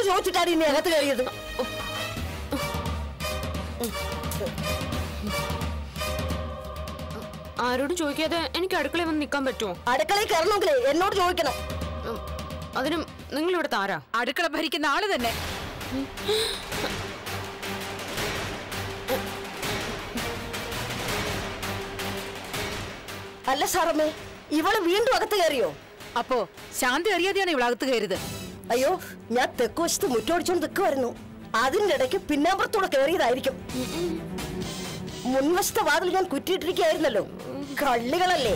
ചോദിച്ചിട്ടാണ് ഇനി അകത്ത് കയറിയത് ആരോടും ചോദിക്കാതെ എനിക്ക് അടുക്കളയിൽ വന്ന് നിൽക്കാൻ പറ്റുമോ അടുക്കളയിൽ കയറണമെങ്കിലേ എന്നോട് ചോദിക്കണം ഉം, അതിനും നിങ്ങൾ ഇവിടെ താരാ അടുക്കള ഭരിക്കുന്ന ആള് തന്നെ അല്ല സാറമ്മേ ഇവള് വീണ്ടും അകത്ത് കയറിയോ അപ്പോ ശാന്തി അറിയാതെയാണ് ഇവളകത്ത് കയറിയത് അയ്യോ ഞാൻ തെക്ക് വശത്ത് മുറ്റോടിച്ചോണ്ട് നിൽക്കുമായിരുന്നു അതിന്റെ ഇടയ്ക്ക് പിന്നാമ്പുറത്തൂടെ കയറിയതായിരിക്കും മുൻവശത്തെ വാതിൽ ഞാൻ കുറ്റിയിട്ടിരിക്കുകയായിരുന്നല്ലോ കള്ളികളല്ലേ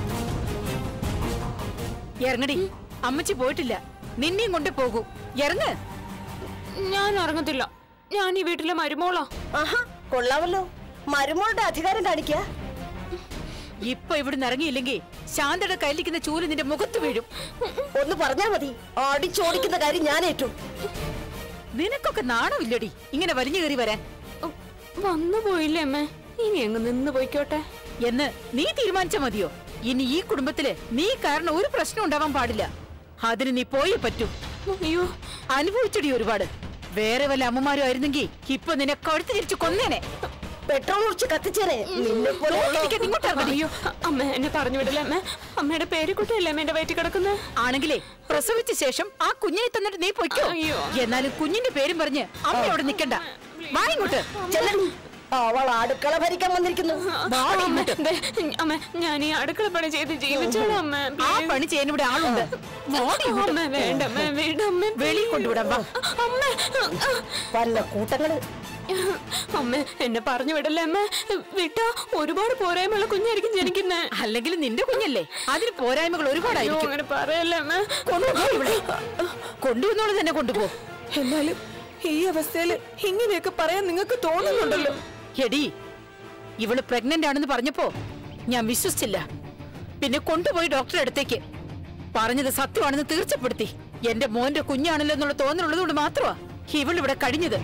ഇറങ്ങടി അമ്മച്ചി പോയിട്ടില്ല നിന്നെയും കൊണ്ട് പോകൂ ഇറങ്ങ് ഞാൻ ഇറങ്ങത്തില്ല ഞാൻ ഈ വീട്ടിലെ മരുമോളാ ആഹാ കൊള്ളാമല്ലോ മരുമോളുടെ അധികാരം കാണിക്കുക ഇപ്പൊ ഇവിടുന്ന് ഇറങ്ങിയില്ലെങ്കിൽ ശാന്തയുടെ കയ്യിലിരിക്കുന്ന ചൂല് നിന്റെ മുഖത്ത് വീഴും ഒന്ന് പറഞ്ഞാ മതി അടിച്ചോടിക്കുന്ന കാര്യം ഞാൻ ഏറ്റു നിനക്കൊക്കെ നാണമില്ലടി ഇങ്ങനെ വലിഞ്ഞു കയറി വരാൻ ഉം, വന്നു പോയില്ലേ അമ്മേ ഇനി അങ്ങ് നിന്ന് പോയിക്കോട്ടെ എന്ന് നീ തീരുമാനിച്ച മതിയോ ഇനി ഈ കുടുംബത്തില് നീ കാരണം ഒരു പ്രശ്നം ഉണ്ടാവാൻ പാടില്ല അതിന് നീ പോയേ പറ്റൂ അയ്യോ അനുഭവിച്ചടി ഒരുപാട് വേറെ വല്ല അമ്മമാരും ആയിരുന്നെങ്കിൽ ഇപ്പൊ നിന്നെ കഴുത്ത് തിരിച്ചു കൊന്നേനെ പെട്രോൾ ഒഴിച്ച് കത്തിച്ചേനെ നിന്നെ പോലെ നോക്കിയിരിക്കാതെ ഇങ്ങോട്ട് ഇറങ്ങടി. അയ്യോ അമ്മ എന്നെ പറഞ്ഞു വിടില്ല അമ്മ അമ്മയുടെ പേരുകുട്ടിയല്ലേ അമ്മ എന്റെ വയറ്റിൽ കിടക്കുന്നത് ആണെങ്കിലേ പ്രസവിച്ച ശേഷം ആ കുഞ്ഞിനെ തന്നിട്ട് നീ പൊയ്ക്കോ അയ്യോ. എന്നാലും കുഞ്ഞിന്റെ പേരും പറഞ്ഞ് അമ്മ അവിടെ നിക്കണ്ട വാ ഇങ്ങോട്ട് ചെല്ലടി അവൾ അടുക്കള ഭരിക്കാൻ വന്നിരിക്കുന്നു വാടി അമ്മ, ഇങ്ങോട്ട്. ദേ, അമ്മ ഞാൻ ഈ അടുക്കള പണി ചെയ്ത് ജീവിച്ചോളാം അമ്മ ആ please. പണി ചെയ്യാൻ ഇവിടെ ആളുണ്ട് വാടി ഇങ്ങോട്ട്. അമ്മ വേണ്ട അമ്മ വീട് അമ്മ വെളിയിൽ കൊണ്ടുവിടാം വാ അമ്മ പല കൂട്ടങ്ങള് അമ്മ എന്നെ പറഞ്ഞു വിടല്ലേ അമ്മ വിട്ടാ ഒരുപാട് പോരായ്മയുള്ള കുഞ്ഞായിരിക്കും ജനിക്കുന്നേ അല്ലെങ്കിൽ നിന്റെ കുഞ്ഞല്ലേ അതിന് പോരായ്മകൾ അയ്യോ ഒരുപാടായിരിക്കും അങ്ങനെ പറയല്ലേ അമ്മ കൊണ്ടുപോ ഇവിടെ കൊണ്ടുവന്നോളൂ തന്നെ കൊണ്ടുപോ എന്നാലും ഈ അവസ്ഥയിൽ ഇങ്ങനെയൊക്കെ പറയാൻ നിങ്ങൾക്ക് തോന്നുന്നുണ്ടല്ലോ എടി ഇവള് പ്രഗ്നന്റ് ആണെന്ന് പറഞ്ഞപ്പോ ഞാൻ വിശ്വസിച്ചില്ല പിന്നെ കൊണ്ടുപോയി ഡോക്ടറെ അടുത്തേക്ക് പറഞ്ഞത് സത്യമാണെന്ന് തീർച്ചപ്പെടുത്തി എന്റെ മോന്റെ കുഞ്ഞാണല്ലോ എന്നുള്ള തോന്നലുള്ളതുകൊണ്ട് മാത്രമാ ഇവൾ ഇവിടെ കഴിഞ്ഞത്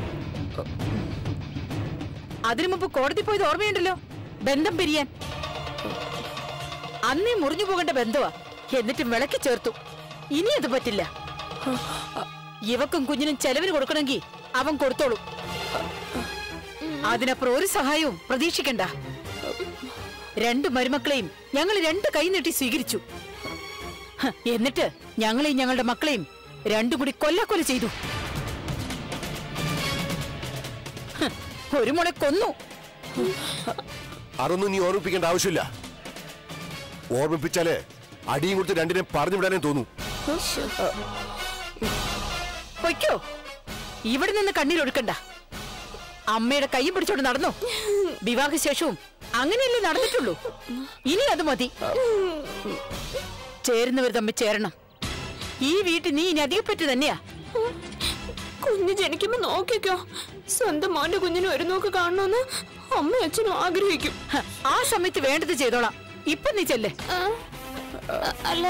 അതിനു മുമ്പ് കോടതി പോയത് ഓർമ്മയുണ്ടല്ലോ ബന്ധം പിരിയാൻ അന്നേ മുറിഞ്ഞു പോകേണ്ട ബന്ധമാ എന്നിട്ടും വിളക്കി ചേർത്തു ഇനി അത് പറ്റില്ല ഇവക്കും കുഞ്ഞിനും ചെലവിന് കൊടുക്കണമെങ്കിൽ അവൻ കൊടുത്തോളൂ അതിനപ്പുറം ഒരു സഹായവും പ്രതീക്ഷിക്കണ്ട രണ്ട് മരുമക്കളെയും ഞങ്ങൾ രണ്ട് കൈ നീട്ടി സ്വീകരിച്ചു ഹ, എന്നിട്ട് ഞങ്ങളെയും ഞങ്ങളുടെ മക്കളെയും രണ്ടും കൂടി കൊല്ലക്കൊല ചെയ്തു ഹ, ഒരു മോളെ കൊന്നു അതൊന്നും നീ ഓർമ്മിപ്പിക്കേണ്ട ആവശ്യമില്ല ഓർമ്മിപ്പിച്ചാല് അടിയും കൊടുത്ത് രണ്ടിനെ പറഞ്ഞു വിടാനേ തോന്നൂ പൊയ്ക്കോ ഇവിടെ നിന്ന് കണ്ണീരൊഴുക്കണ്ട അമ്മയുടെ കൈയും പിടിച്ചോണ്ട് നടന്നോ വിവാഹശേഷവും അങ്ങനെയല്ലേ നടന്നിട്ടുള്ളൂ ഇനി അത് മതി ചേരുന്നവർ തമ്മിൽ ചേരണം ഈ വീട്ടിൽ നീ ഇനി അധികപ്പറ്റ് തന്നെയാ കുഞ്ഞ് ജനിക്കുമ്പോ നോക്കിക്കോ സ്വന്തം മോന്റെ കുഞ്ഞിന് ഒരു നോക്ക് കാണണമെന്ന് അമ്മ അച്ഛനും ആഗ്രഹിക്കും ഹ, ആ സമയത്ത് വേണ്ടത് ചെയ്തോളാം ഇപ്പൊ നീ ചെല്ലേ ആ, അ- അല്ല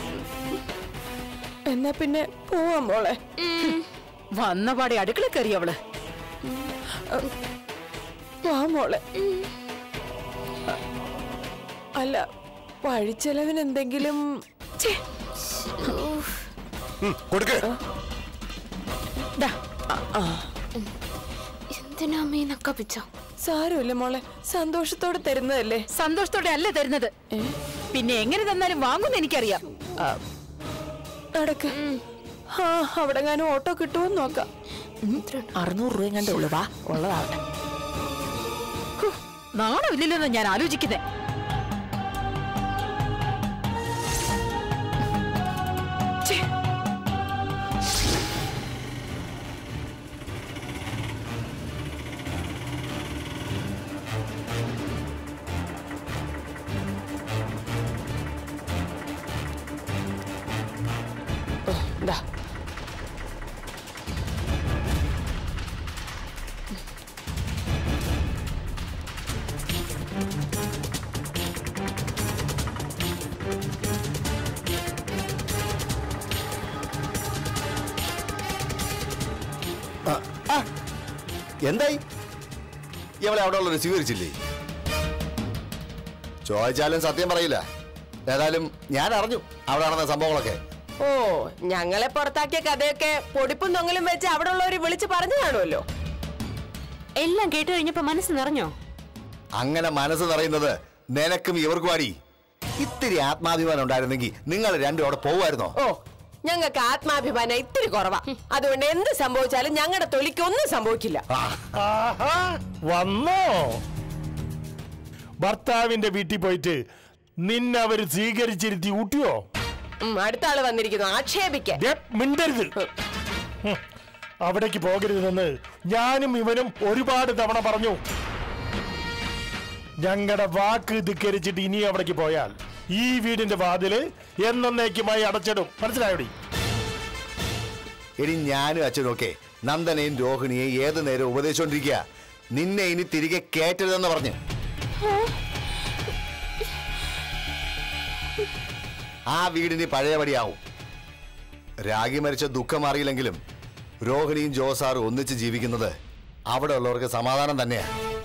എന്നാ പിന്നെ പോവാം മോളെ ഉം, വന്ന പാടെ അടുക്കള കയറി അവള് വാ മോളെ അല്ല വഴിച്ചെലവിന് എന്തെങ്കിലും ഛേ, ഉം, കൊടുക്ക് ദാ, എന്തിനാ അമ്മ ഈ നക്കപ്പിച്ച സാരമില്ല മോളെ സന്തോഷത്തോടെ തരുന്നതല്ലേ സന്തോഷത്തോടെ അല്ല തരുന്നത് പിന്നെ എങ്ങനെ തന്നാലും വാങ്ങുന്ന എനിക്കറിയാം നടക്ക് ആ അവിടെ ഞാനും ഓട്ടോ കിട്ടുമോ നോക്കാം അറുന്നൂറ് രൂപ കണ്ടേ ഉള്ളു വാ ഉള്ളതാവട്ടെ ഹു, നാണമില്ലല്ലോ ഞാൻ ആലോചിക്കുന്നേ ഛേ, ദാ. എന്തായി ഇവളെ അവിടെ ഉള്ളവർ സ്വീകരിച്ചില്ലേ ചോദിച്ചാലും സത്യം പറയില്ല ഏതായാലും ഞാൻ അറിഞ്ഞു അവിടെ നടന്ന സംഭവങ്ങളൊക്കെ ഓ ഞങ്ങളെ പുറത്താക്കിയ കഥയൊക്കെ പൊടിപ്പും തൊങ്ങലും വെച്ച് അവിടെ ഉള്ളവര് വിളിച്ച് പറഞ്ഞു കാണുമല്ലോ എല്ലാം കേട്ട് കഴിഞ്ഞപ്പോ മനസ്സ് നിറഞ്ഞോ അങ്ങനെ മനസ്സ് നിറയുന്നത് നിനക്കും ഇവർക്കും അടി ഇത്തിരി ആത്മാഭിമാനം ഉണ്ടായിരുന്നെങ്കിൽ നിങ്ങൾ രണ്ടും അവിടെ പോവായിരുന്നോ ഓ ഞങ്ങൾക്ക് ആത്മാഭിമാനം ഇത്തിരി കുറവാ അതുകൊണ്ട് എന്ത് സംഭവിച്ചാലും ഞങ്ങളുടെ തൊലിക്ക് ഒന്നും സംഭവിക്കില്ല ആഹാ വന്നോ ഭർത്താവിന്റെ വീട്ടിൽ പോയിട്ട് നിന്നെ അവര് സ്വീകരിച്ചിരുത്തി ഊട്ടിയോ ഉം, അടുത്ത ആള് വന്നിരിക്കുന്നു ആക്ഷേപിക്കാൻ ദേ, മിണ്ടരുത് ഹും, അവിടേക്ക് പോകരുതെന്ന് ഞാനും ഇവനും ഒരുപാട് തവണ പറഞ്ഞു ഞങ്ങളുടെ വാക്ക് ധിക്കരിച്ചിട്ട് ഇനി അവിടേക്ക് പോയാൽ ഈ വീടിന്റെ വാതില് എന്നേക്കുമായി അടച്ചിടും മനസ്സിലായോടി എടി ഞാനും അച്ഛനും ഒക്കെ നന്ദനെയും രോഹിണിയെയും ഏത് നേരം ഉപദേശിച്ചോണ്ടിരിക്കുക നിന്നെ ഇനി തിരികെ കേറ്റരുതെന്ന് പറഞ്ഞ് ആ വീടിന് പഴയപടിയാവും രാഗി മരിച്ച ദുഃഖം അറിയില്ലെങ്കിലും രോഹിണിയും ജോസാറും ഒന്നിച്ച് ജീവിക്കുന്നത് അവിടെ ഉള്ളവർക്ക് സമാധാനം തന്നെയാ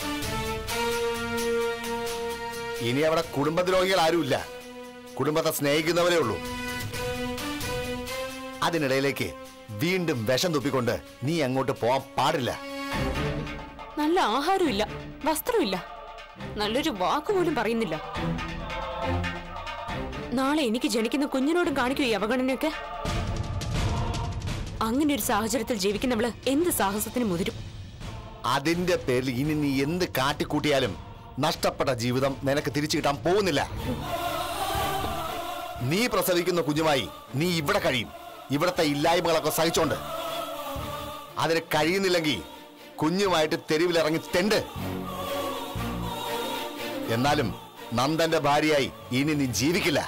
ഇനി അവിടെ കുടുംബദ്രോഹികൾ ആരുമില്ല കുടുംബത്തെ സ്നേഹിക്കുന്നവരേ ഉള്ളൂ അതിനിടയിലേക്ക് വീണ്ടും വിഷം തുപ്പിക്കൊണ്ട് നീ അങ്ങോട്ട് പോവാൻ പാടില്ല നല്ല ആഹാരമില്ല വസ്ത്രമില്ല നല്ലൊരു വാക്ക് പോലും പറയുന്നില്ല നാളെ എനിക്ക് ജനിക്കുന്ന കുഞ്ഞിനോടും കാണിക്കൂ ഈ അവഗണനയൊക്കെ അങ്ങനെ ഒരു സാഹചര്യത്തിൽ ജീവിക്കുന്നവള് എന്ത് സാഹസത്തിന് മുതിരും അതിന്റെ പേരിൽ ഇനി നീ എന്ത് കാട്ടിക്കൂട്ടിയാലും നഷ്ടപ്പെട്ട ജീവിതം നിനക്ക് തിരിച്ചു കിട്ടാൻ പോകുന്നില്ല നീ പ്രസവിക്കുന്ന കുഞ്ഞുമായി നീ ഇവിടെ കഴിയും ഇവിടത്തെ ഇല്ലായ്മകളൊക്കെ സഹിച്ചോണ്ട് അതിന് കഴിയുന്നില്ലെങ്കിൽ കുഞ്ഞുമായിട്ട് തെരുവിലിറങ്ങി തെണ്ട് എന്നാലും നന്ദന്റെ ഭാര്യയായി ഇനി നീ ജീവിക്കില്ല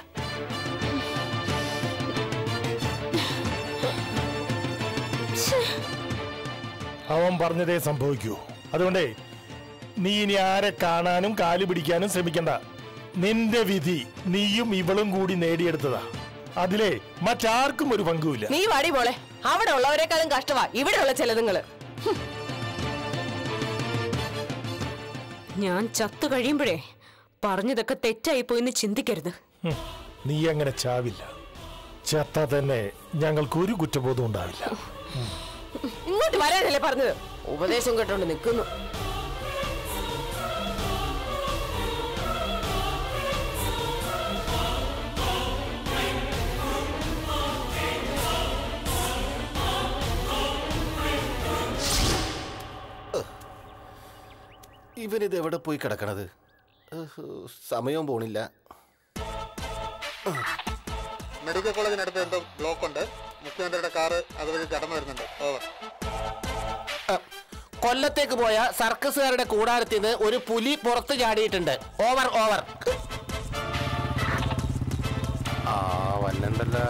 അവൻ പറഞ്ഞതേ സംഭവിക്കൂ അതുകൊണ്ടേ നീ ഇനി ആരെ കാണാനും കാലു പിടിക്കാനും ശ്രമിക്കണ്ട നിന്റെ വിധി നീയും ഇവളും കൂടി നേടിയെടുത്തതാ അതിലെ മറ്റാർക്കും ഒരു പങ്കുമില്ല നീ വടി പോളെ അവിടെ ഉള്ളവരെക്കാളും കഷ്ടമാ ഇവിടെയുള്ള ചിലതുങ്ങള് ഞാൻ ചത്തു കഴിയുമ്പോഴേ പറഞ്ഞതൊക്കെ തെറ്റായി പോയെന്ന് ചിന്തിക്കരുത് ഹും, നീ അങ്ങനെ ചാവില്ല ചത്ത തന്നെ ഞങ്ങൾക്ക് ഒരു കുറ്റബോധം ഉണ്ടാവില്ല ഇങ്ങോട്ട് വരാനല്ലേ പറഞ്ഞത് ഉപദേശം കേട്ടോണ്ട് നിൽക്കുന്നു ഇവനിത് എവിടെ പോയി കിടക്കണത് ഏഹ്, സമയവും പോണില്ല മെഡിക്കൽ കോളേജിനടുത്ത് എന്തോ ബ്ലോക്ക് ഉണ്ട് മുഖ്യമന്ത്രിയുടെ കാറ് അതുവഴി കടന്നു വരുന്നുണ്ട് ഓവർ കൊല്ലത്തേക്ക് പോയ സർക്കസുകാരുടെ കൂടാരത്തിൽ നിന്ന് ഒരു പുലി പുറത്ത് ചാടിയിട്ടുണ്ട് ഓവർ ഓവർ ആ വല്ലണ്ടല്ലോ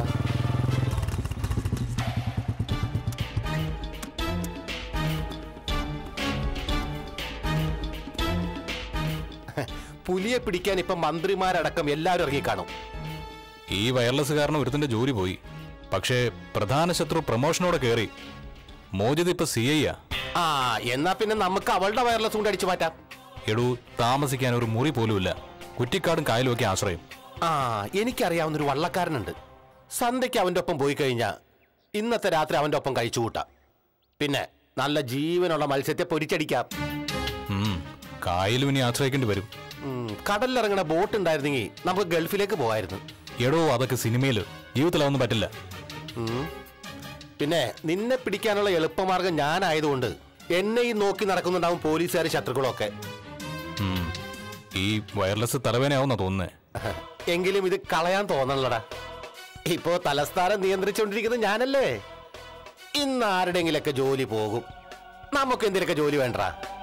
പുലിയെ പിടിക്കാൻ ഇപ്പൊ മന്ത്രിമാരടക്കം എല്ലാവരും ഇറങ്ങിക്കാണും ഈ വയർലെസ് കാരണം ഒരുത്തിന്റെ ജോലി പോയി പക്ഷേ പ്രധാന ശത്രു പ്രമോഷനോടെ കയറി മോചിത് ഇപ്പൊ സി ഐ ആ എന്നാ പിന്നെ നമുക്ക് അവളുടെ വയർലെസ് കൊണ്ട് അടിച്ചു മാറ്റാം എടൂ താമസിക്കാൻ ഒരു മുറി പോലുമില്ല കുറ്റിക്കാടും കായലും ഒക്കെ ആശ്രയം ആ എനിക്കറിയാവുന്ന ഒരു വള്ളക്കാരനുണ്ട് സന്ധ്യയ്ക്ക് അവന്റെ ഒപ്പം പോയി കഴിഞ്ഞാ ഇന്നത്തെ രാത്രി അവന്റെ ഒപ്പം കഴിച്ചു കൂട്ടാം പിന്നെ നല്ല ജീവനുള്ള മത്സ്യത്തെ പൊരിച്ചടിക്കാം ഉം, കായലും ഇനി ആശ്രയിക്കേണ്ടി വരും ഉം, കടലിലിറങ്ങണ ബോട്ട് ഉണ്ടായിരുന്നെങ്കിൽ നമുക്ക് ഗൾഫിലേക്ക് പോകായിരുന്നു എടോ അതൊക്കെ സിനിമയിൽ ജീവിതത്തിൽ അതൊന്നും പറ്റില്ല ഉം. പിന്നെ നിന്നെ പിടിക്കാനുള്ള എളുപ്പമാർഗം ഞാനായതുകൊണ്ട് എന്നെയും നോക്കി നടക്കുന്നുണ്ടാവും പോലീസുകാർ ശത്രുക്കളൊക്കെ ഉം, ഈ വയർലെസ് തലവേനയാവുന്ന തോന്നുന്നേ എങ്കിലും ഇത് കളയാൻ തോന്നണല്ലടാ ഇപ്പോ തലസ്ഥാനം നിയന്ത്രിച്ചുകൊണ്ടിരിക്കുന്നത് ഞാനല്ലേ ഇന്ന് ആരുടെങ്കിലൊക്കെ ജോലി പോകും നമുക്ക് എന്തിനൊക്കെ ജോലി വേണ്ട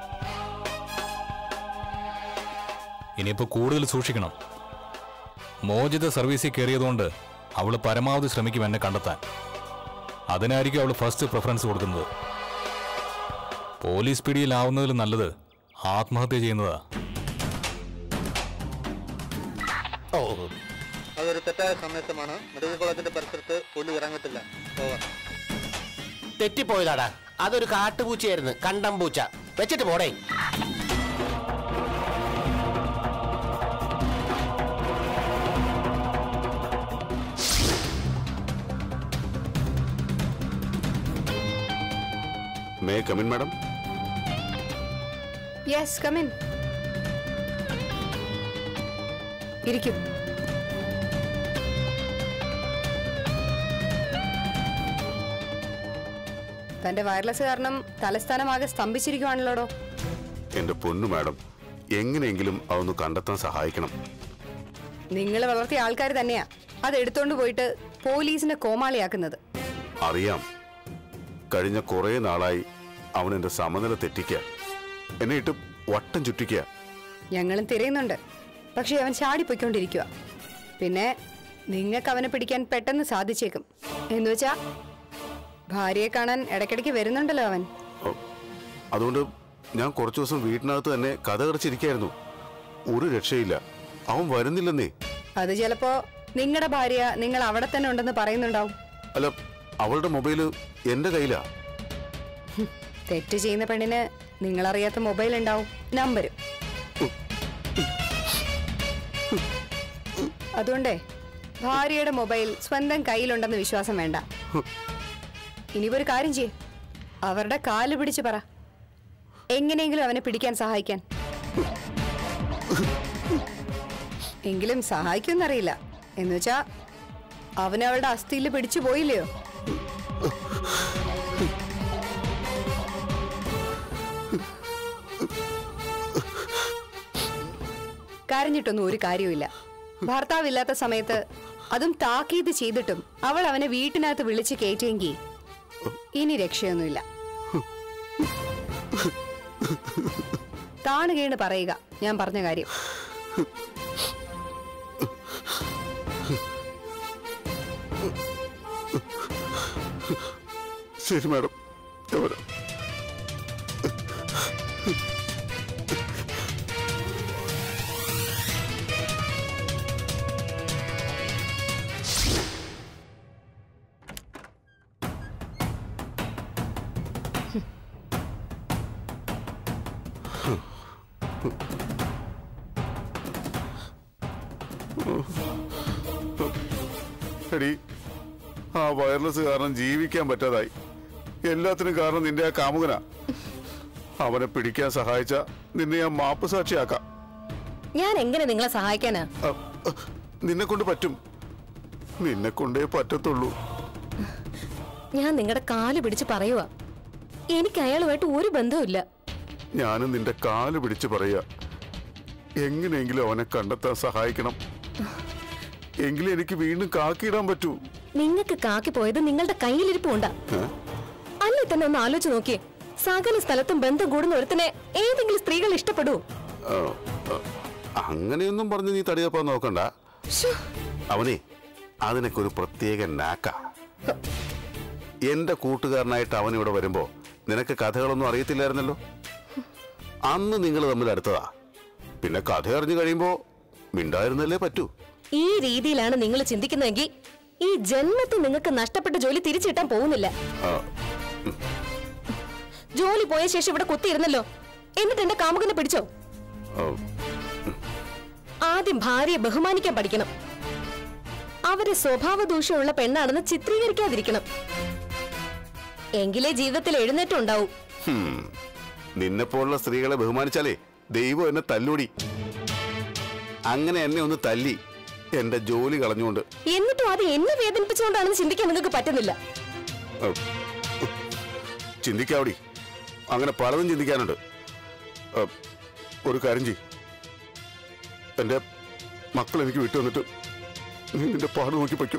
ഇനിയിപ്പോ കൂടുതൽ സൂക്ഷിക്കണം മോചിത സർവീസിൽ കയറിയതുകൊണ്ട് അവള് പരമാവധി ശ്രമിക്കും എന്നെ കണ്ടെത്താൻ അതിനായിരിക്കും അവൾ ഫസ്റ്റ് പ്രിഫറൻസ് കൊടുക്കുന്നത് പോലീസ് പിടിയിലാവുന്നതിൽ നല്ലത് ആത്മഹത്യ ചെയ്യുന്നതാ ഓ അതൊരു തെറ്റായ സന്ദേശമാണ് മെഡിക്കൽ കോളേജിന്റെ പരിസരത്ത് പുലി ഇറങ്ങത്തില്ല ഓവർ തെറ്റിപ്പോയതാടാ അതൊരു കാട്ടുപൂച്ചയായിരുന്നു കണ്ടം പൂച്ച വെച്ചിട്ട് പോടേ may come in madam yes come in ഇരിക്കും തന്റെ വയർലെസ് കാരണം തലസ്ഥാനമാകെ സ്തംഭിച്ചിരിക്കുവാണല്ലോടോ എന്റെ പൊന്നു മാഡം എങ്ങനെയെങ്കിലും അതൊന്ന് കണ്ടെത്താൻ സഹായിക്കണം നിങ്ങൾ വളർത്തിയ ആൾക്കാർ തന്നെയാ അത് എടുത്തോണ്ട് പോയിട്ട് പോലീസിനെ കോമാളിയാക്കുന്നത് അറിയാം കഴിഞ്ഞ കുറേ നാളായി അവൻ എന്റെ സമനില തെറ്റിക്കുക എന്നെ ഇട്ട് വട്ടം ചുറ്റിക്കുക ഞങ്ങളും തിരയുന്നുണ്ട് പക്ഷെ അവൻ ചാടിപ്പോയിക്കൊണ്ടിരിക്കുക പിന്നെ നിങ്ങൾക്ക് അവനെ പിടിക്കാൻ പെട്ടെന്ന് സാധിച്ചേക്കും എന്ന് വെച്ചാ ഭാര്യയെ കാണാൻ ഇടയ്ക്കിടയ്ക്ക് വരുന്നുണ്ടല്ലോ അവൻ അതുകൊണ്ട് ഞാൻ കുറച്ചു ദിവസം വീട്ടിനകത്ത് തന്നെ കഥ കടച്ചിരിക്കായിരുന്നു ഒരു രക്ഷയില്ല അവൻ വരുന്നില്ലെന്നേ അത് ചിലപ്പോ നിങ്ങളുടെ ഭാര്യ നിങ്ങൾ അവിടെ തന്നെ ഉണ്ടെന്ന് പറയുന്നുണ്ടാവും അല്ല അവളുടെ മൊബൈല് എന്റെ കയ്യിലാ തെറ്റ് ചെയ്യുന്ന പെണ്ണിന് നിങ്ങളറിയാത്ത മൊബൈൽ ഉണ്ടാവും നമ്പരും അതുകൊണ്ടേ ഭാര്യയുടെ മൊബൈൽ സ്വന്തം കയ്യിലുണ്ടെന്ന് വിശ്വാസം വേണ്ട ഇനിയിപ്പോ ഒരു കാര്യം ചെയ്യേ അവരുടെ കാല് പിടിച്ച് പറ എങ്ങനെയെങ്കിലും അവനെ പിടിക്കാൻ സഹായിക്കാൻ എങ്കിലും സഹായിക്കുമെന്നറിയില്ല എന്നുവെച്ചാ അവനവളുടെ അസ്ഥിയിൽ പിടിച്ചു പോയില്ലയോ കരഞ്ഞിട്ടൊന്നും ഒരു കാര്യവുമില്ല ഭർത്താവില്ലാത്ത സമയത്ത് അതും താക്കീത് ചെയ്തിട്ടും അവൾ അവനെ വീട്ടിനകത്ത് വിളിച്ച് കയറ്റിയെങ്കിൽ ഇനി രക്ഷയൊന്നുമില്ല താണ് കേണ് പറയുക ഞാൻ പറഞ്ഞ കാര്യം ശരി മാഡം ഞാൻ വരാം. എടി ആ വയർലെസ് കാരണം ജീവിക്കാൻ പറ്റാതായി എല്ലാത്തിനും കാരണം നിന്റെ ആ കാമുകനാ അവനെ പിടിക്കാൻ സഹായിച്ച നിന്നെ ഞാൻ മാപ്പ് സാക്ഷിയാക്കാം ഞാൻ എങ്ങനെ നിങ്ങളെ സഹായിക്കാനാ നിന്നെ കൊണ്ട് പറ്റും നിന്നെ കൊണ്ടേ പറ്റത്തുള്ളൂ ഞാൻ നിങ്ങളുടെ കാല് പിടിച്ച് പറയുക എനിക്ക് അയാളുമായിട്ട് ഒരു ബന്ധവുമില്ല ഞാനും നിന്റെ കാല് പിടിച്ച് പറയാ എങ്ങനെയെങ്കിലും അവനെ കണ്ടെത്താൻ സഹായിക്കണം എങ്കിലും എനിക്ക് വീണ്ടും കാക്കിയിടാൻ പറ്റൂ നിങ്ങൾക്ക് കാക്കി പോയത് നിങ്ങളുടെ കയ്യിലിരിപ്പുണ്ടാ ഏ? അല്ലേ തന്നെ ഒന്ന് ആലോചിച്ച് നോക്കിയേ സകല സ്ഥലത്തും ബന്ധം കൂടുന്ന ഒരുത്തനെ ഏതെങ്കിലും സ്ത്രീകൾ ഇഷ്ടപ്പെടൂ ആ, ആ, അങ്ങനെയൊന്നും പറഞ്ഞ് നീ തടിയപ്പാൻ നോക്കണ്ട അവനെ അതിനൊക്കെ ഒരു പ്രത്യേക നാക്ക എന്റെ കൂട്ടുകാരനായിട്ട് അവൻ ഇവിടെ വരുമ്പോ നിനക്ക് കഥകളൊന്നും അറിയത്തില്ലായിരുന്നല്ലോ അന്ന് നിങ്ങൾ തമ്മിൽ അടുത്തതാ പിന്നെ കഥ അറിഞ്ഞു കഴിയുമ്പോ മിണ്ടായിരുന്നല്ലേ പറ്റൂ ഈ രീതിയിലാണ് നിങ്ങൾ ചിന്തിക്കുന്നതെങ്കിൽ ഈ ജന്മത്തിൽ നിങ്ങൾക്ക് നഷ്ടപ്പെട്ട ജോലി തിരിച്ചു കിട്ടാൻ പോകുന്നില്ല ആ, ജോലി പോയ ശേഷം ഇവിടെ കുത്തിയിരുന്നല്ലോ എന്നിട്ട് എന്റെ കാമുകനെ പിടിച്ചോ ആ, ആദ്യം ഭാര്യയെ ബഹുമാനിക്കാൻ പഠിക്കണം അവര് സ്വഭാവ ദൂഷ്യമുള്ള പെണ്ണാണെന്ന് ചിത്രീകരിക്കാതിരിക്കണം എങ്കിലേ ജീവിതത്തിൽ എഴുന്നേറ്റം ഉണ്ടാവും ഹും. നിന്നെപ്പോലുള്ള സ്ത്രീകളെ ബഹുമാനിച്ചാലേ ദൈവം എന്നെ തല്ലൂടി അങ്ങനെ എന്നെ ഒന്ന് തല്ലി എന്റെ ജോലി കളഞ്ഞുകൊണ്ട് എന്നിട്ടും അത് എന്നെ വേദനിപ്പിച്ചുകൊണ്ടാണെന്ന് ചിന്തിക്കാൻ നിങ്ങൾക്ക് പറ്റുന്നില്ല ആ, ചിന്തിക്കാവടി അങ്ങനെ പലതും ചിന്തിക്കാനുണ്ട് ആ, ഒരു കാര്യം ചെയ് എന്റെ മക്കൾ എനിക്ക് വിട്ടു വന്നിട്ട് നീ നിന്റെ പാട് നോക്കി പറ്റൂ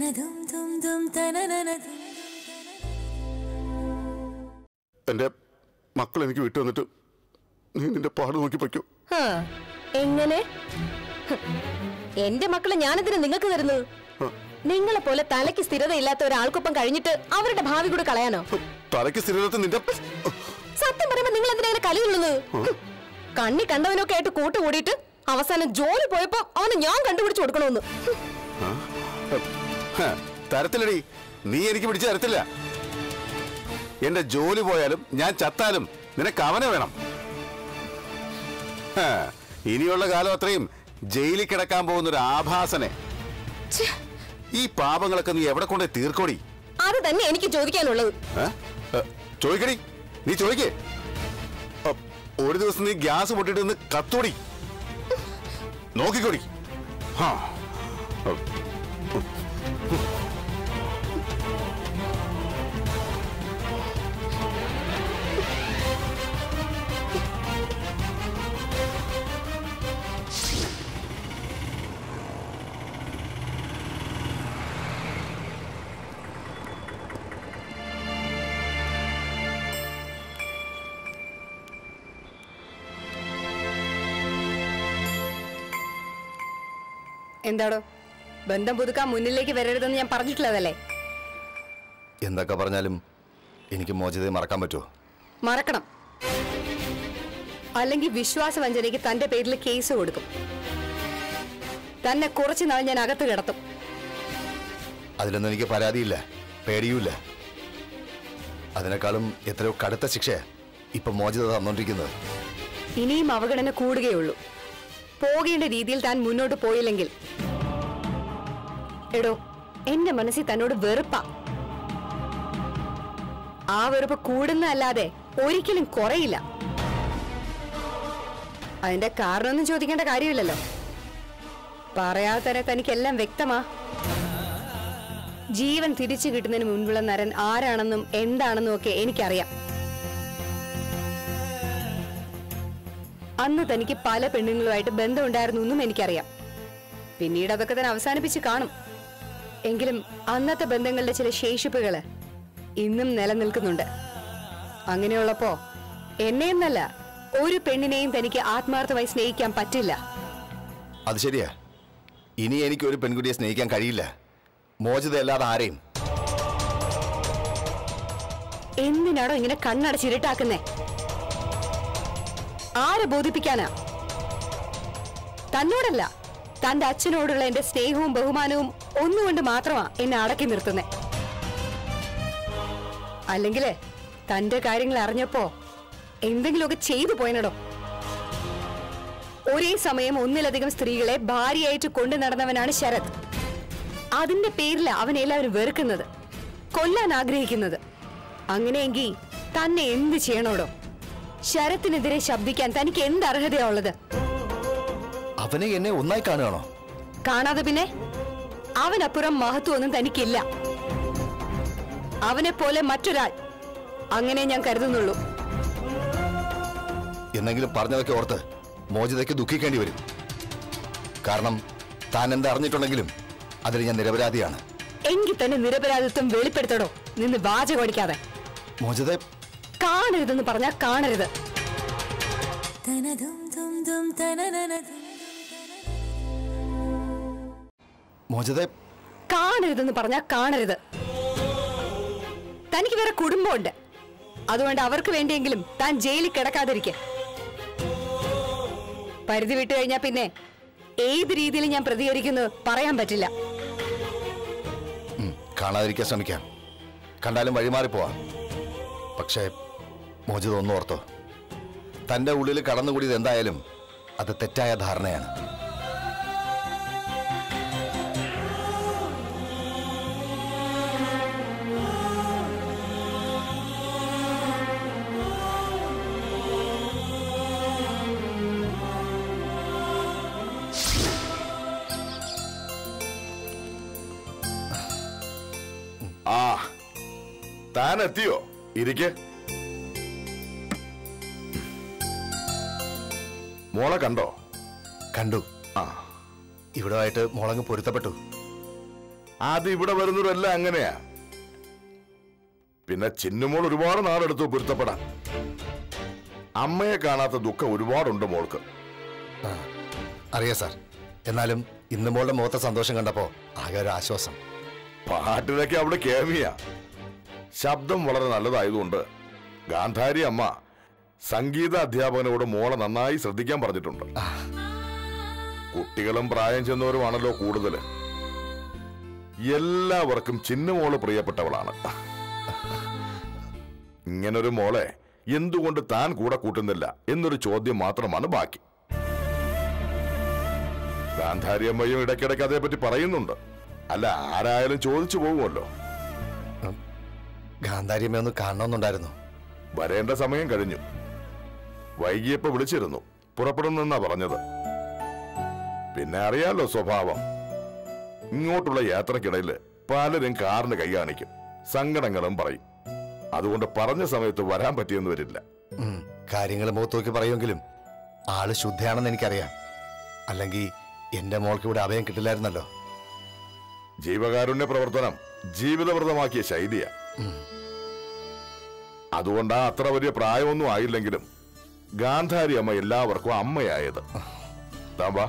എന്റെ മക്കൾ എനിക്ക് വിട്ടു വന്നിട്ട് നീ നിന്റെ പാട് നോക്കി പറ്റൂ ഹാ, എങ്ങനെ ഹ്, എന്റെ മക്കളെ ഞാനെന്തിനാ നിങ്ങൾക്ക് തരുന്നത് നിങ്ങളെ പോലെ തലയ്ക്ക് സ്ഥിരതയില്ലാത്ത ഒരാൾക്കൊപ്പം കഴിഞ്ഞിട്ട് അവരുടെ ഭാവി കൂടെ കളയാനോ തലയ്ക്ക് സ്ഥിരത നിന്റെ സത്യം പറയുമ്പോ നിങ്ങൾ എന്തിനാ ഇങ്ങനെ കളി കൊള്ളുന്നത് ഹ്, കണ്ണി കണ്ടവനൊക്കെ ആയിട്ട് കൂട്ടുകൂടിയിട്ട് അവസാനം ജോലി പോയപ്പോ അവന് ഞാൻ കണ്ടുപിടിച്ചു കൊടുക്കണമെന്ന് ഹ്, ആ? ഹ, തരത്തില്ലടി നീ എനിക്ക് പിടിച്ചു തരത്തില്ല എന്റെ ജോലി പോയാലും ഞാൻ ചത്താലും നിനക്ക് അവനെ വേണം ഹ, ഇനിയുള്ള കാലം അത്രയും ജയിലിൽ കിടക്കാൻ പോകുന്ന ഒരു ആഭാസനെ ഈ പാപങ്ങളൊക്കെ നീ എവിടെ കൊണ്ടേ തീർക്കോടി അത് തന്നെ എനിക്ക് ചോദിക്കാനുള്ളത് ഏ? ഏ, ചോദിക്കടി നീ ചോദിക്കേ ഒരു ദിവസം നീ ഗ്യാസ് പൊട്ടിട്ട് നിന്ന് കത്തോടി നോക്കിക്കോടി ഹാ എന്താടോ ബന്ധം പുതുക്കാൻ മുന്നിലേക്ക് വരരുതെന്ന് ഞാൻ പറഞ്ഞിട്ടുള്ളതല്ലേ എന്തൊക്കെ പറഞ്ഞാലും എനിക്ക് മോചിതയെ മറക്കാൻ പറ്റുമോ മറക്കണം അല്ലെങ്കിൽ വിശ്വാസവഞ്ചനയ്ക്ക് തന്റെ പേരിൽ കേസ് കൊടുക്കും തന്നെ കുറച്ചു നാൾ ഞാൻ അകത്ത് കിടത്തും അതിലൊന്നും എനിക്ക് പരാതിയില്ല പേടിയുമില്ല അതിനേക്കാളും എത്രയോ കടുത്ത ശിക്ഷ ഇപ്പൊ മോചിത തന്നോണ്ടിരിക്കുന്നത് ഇനിയും അവഗണന കൂടുകയുള്ളൂ പോകേണ്ട രീതിയിൽ താൻ മുന്നോട്ട് പോയില്ലെങ്കിൽ എടോ എന്റെ മനസ്സിൽ തന്നോട് വെറുപ്പാ ആ വെറുപ്പ് കൂടുന്നതല്ലാതെ ഒരിക്കലും കുറയില്ല അതിന്റെ കാരണമൊന്നും ചോദിക്കേണ്ട കാര്യമില്ലല്ലോ പറയാതെ തന്നെ തനിക്കെല്ലാം വ്യക്തമാ ജീവൻ തിരിച്ചു കിട്ടുന്നതിന് മുൻപുള്ള നരൻ ആരാണെന്നും എന്താണെന്നും ഒക്കെ എനിക്കറിയാം അന്ന് തനിക്ക് പല പെണ്ണുങ്ങളുമായിട്ട് ബന്ധമുണ്ടായിരുന്നു എന്നും എനിക്കറിയാം പിന്നീട് അതൊക്കെ തന്നെ അവസാനിപ്പിച്ച് കാണും എങ്കിലും അന്നത്തെ ബന്ധങ്ങളുടെ ചില ശേഷിപ്പുകള് ഇന്നും നിലനിൽക്കുന്നുണ്ട് അങ്ങനെയുള്ളപ്പോ എന്നെയെന്നല്ല ഒരു പെണ്ണിനെയും തനിക്ക് ആത്മാർത്ഥമായി സ്നേഹിക്കാൻ പറ്റില്ല അത് ശരിയാ ഇനി എനിക്ക് ഒരു പെൺകുട്ടിയെ സ്നേഹിക്കാൻ കഴിയില്ല മോചിത അല്ലാതെ ആരെയും എന്തിനാണോ ഇങ്ങനെ കണ്ണടച്ചിരുട്ടാക്കുന്നേ ആരെ ബോധിപ്പിക്കാനാ തന്നോടല്ല തന്റെ അച്ഛനോടുള്ള എന്റെ സ്നേഹവും ബഹുമാനവും ഒന്നുകൊണ്ട് മാത്രമാ എന്നെ അടക്കി നിർത്തുന്നേ അല്ലെങ്കില് തന്റെ കാര്യങ്ങൾ അറിഞ്ഞപ്പോ എന്തെങ്കിലുമൊക്കെ ചെയ്തു പോയനടോ ഒരേ സമയം ഒന്നിലധികം സ്ത്രീകളെ ഭാര്യയായിട്ട് കൊണ്ടു നടന്നവനാണ് ശരത് അതിന്റെ പേരിൽ അവൻ എല്ലാവരും വെറുക്കുന്നത് കൊല്ലാൻ ആഗ്രഹിക്കുന്നത് അങ്ങനെയെങ്കിൽ തന്നെ എന്ത് ചെയ്യണോടോ ശരത്തിനെതിരെ ശബ്ദിക്കാൻ തനിക്ക് എന്ത് അർഹതയാ ഉള്ളത് അവനെ എന്നെ ഒന്നായി കാണുകയാണോ കാണാതെ പിന്നെ അവനപ്പുറം മഹത്വമൊന്നും തനിക്കില്ല അവനെ പോലെ മറ്റൊരാൾ അങ്ങനെ ഞാൻ കരുതുന്നുള്ളൂ എന്നെങ്കിലും പറഞ്ഞതൊക്കെ ഓർത്ത് മോചിതയ്ക്ക് ദുഃഖിക്കേണ്ടി വരും കാരണം താൻ എന്താ അറിഞ്ഞിട്ടുണ്ടെങ്കിലും അതിൽ ഞാൻ നിരപരാധിയാണ് എങ്കിൽ തന്നെ നിരപരാധിത്വം വെളിപ്പെടുത്തടോ നിന്ന് വാചകോടിക്കാതെ മോചിത കാണരുതെന്ന് പറഞ്ഞാൽ കാണരുത് മോചിത കാണരുതെന്ന് പറഞ്ഞാൽ കാണരുത് തനിക്ക് വേറെ കുടുംബമുണ്ട് അതുകൊണ്ട് അവർക്ക് വേണ്ടിയെങ്കിലും താൻ ജയിലിൽ കിടക്കാതിരിക്കെ പരിധി വിട്ടു കഴിഞ്ഞാൽ പിന്നെ ഏത് രീതിയിൽ ഞാൻ പ്രതികരിക്കുന്നു പറയാൻ പറ്റില്ല ഉം, കാണാതിരിക്കാൻ ശ്രമിക്കാം കണ്ടാലും വഴിമാറിപ്പോവാം പക്ഷേ മോചിത ഒന്നും ഓർത്തോ തന്റെ ഉള്ളിൽ കടന്നുകൂടിയത് എന്തായാലും അത് തെറ്റായ ധാരണയാണ് ആ താൻ എത്തിയോ ഇരിക്കെ മോളെ കണ്ടോ കണ്ടു ആ ഇവിടമായിട്ട് മോളങ്ങ് പൊരുത്തപ്പെട്ടു അത് ഇവിടെ വരുന്നവരെല്ലാം അങ്ങനെയാ പിന്നെ ചിന്നുമോൾ ഒരുപാട് നാളെടുത്തു പൊരുത്തപ്പെടാൻ അമ്മയെ കാണാത്ത ദുഃഖം ഒരുപാടുണ്ട് മോൾക്ക് അറിയാം സാർ എന്നാലും ഇന്ന് മോളുടെ മുഖത്തെ സന്തോഷം കണ്ടപ്പോ ആകെ ഒരു ആശ്വാസം പാട്ടിലൊക്കെ അവള് കേമിയ ശബ്ദം വളരെ നല്ലതായതുകൊണ്ട് ഗാന്ധാരി അമ്മ സംഗീത അധ്യാപകനോട് മോളെ നന്നായി ശ്രദ്ധിക്കാൻ പറഞ്ഞിട്ടുണ്ട് കുട്ടികളും പ്രായം ചെന്നവരുമാണല്ലോ കൂടുതൽ എല്ലാവർക്കും ചിന്നുമോള് പ്രിയപ്പെട്ടവളാണ് ഇങ്ങനൊരു മോളെ എന്തുകൊണ്ട് താൻ കൂടെ കൂട്ടുന്നില്ല എന്നൊരു ചോദ്യം മാത്രമാണ് ബാക്കി ഗാന്ധാരി അമ്മയും ഇടയ്ക്കിടയ്ക്ക് അതേപറ്റി പറയുന്നുണ്ട് അല്ല ആരായാലും ചോദിച്ചു പോകുമല്ലോ ഗാന്ധാരിയമ്മ ഒന്ന് കാണണമെന്നുണ്ടായിരുന്നു വരേണ്ട സമയം കഴിഞ്ഞു വൈകിയപ്പോ വിളിച്ചിരുന്നു പുറപ്പെടുന്നെന്നാ പറഞ്ഞത് പിന്നെ അറിയാലോ സ്വഭാവം ഇങ്ങോട്ടുള്ള യാത്രക്കിടയിൽ പലരും കാറിന് കൈ കാണിക്കും സങ്കടങ്ങളും പറയും അതുകൊണ്ട് പറഞ്ഞ സമയത്ത് വരാൻ പറ്റിയെന്ന് വരില്ല കാര്യങ്ങൾ മുഖത്ത് നോക്കി പറയുമെങ്കിലും ആള് ശുദ്ധയാണെന്ന് എനിക്കറിയാം അല്ലെങ്കിൽ എന്റെ മോൾക്ക് ഇവിടെ അഭയം കിട്ടില്ലായിരുന്നല്ലോ ജീവകാരുണ്യ പ്രവർത്തനം ജീവിതവ്രതമാക്കിയ ശൈലിയാ അതുകൊണ്ടാ അത്ര വലിയ പ്രായമൊന്നും ആയില്ലെങ്കിലും ഗാന്ധാരി അമ്മ എല്ലാവർക്കും അമ്മയായത് താൻ വാ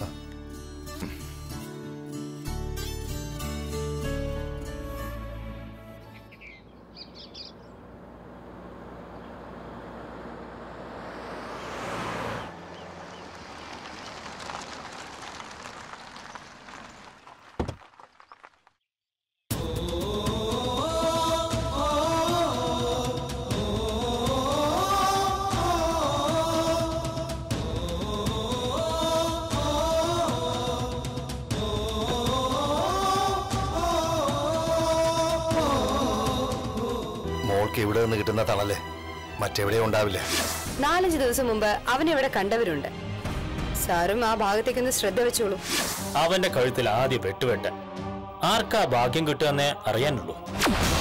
മോൾക്ക് ഇവിടെ നിന്ന് കിട്ടുന്ന തണല് മറ്റെവിടെയും ഉണ്ടാവില്ല നാലഞ്ച് ദിവസം മുമ്പ് അവനെ ഇവിടെ കണ്ടവരുണ്ട് സാറും ആ ഭാഗത്തേക്കൊന്ന് ശ്രദ്ധ വെച്ചോളൂ അവന്റെ കഴുത്തിൽ ആദ്യം വെട്ടുവെട്ട് ആർക്കാ ഭാഗ്യം കിട്ടുകയെന്നേ അറിയാനുള്ളൂ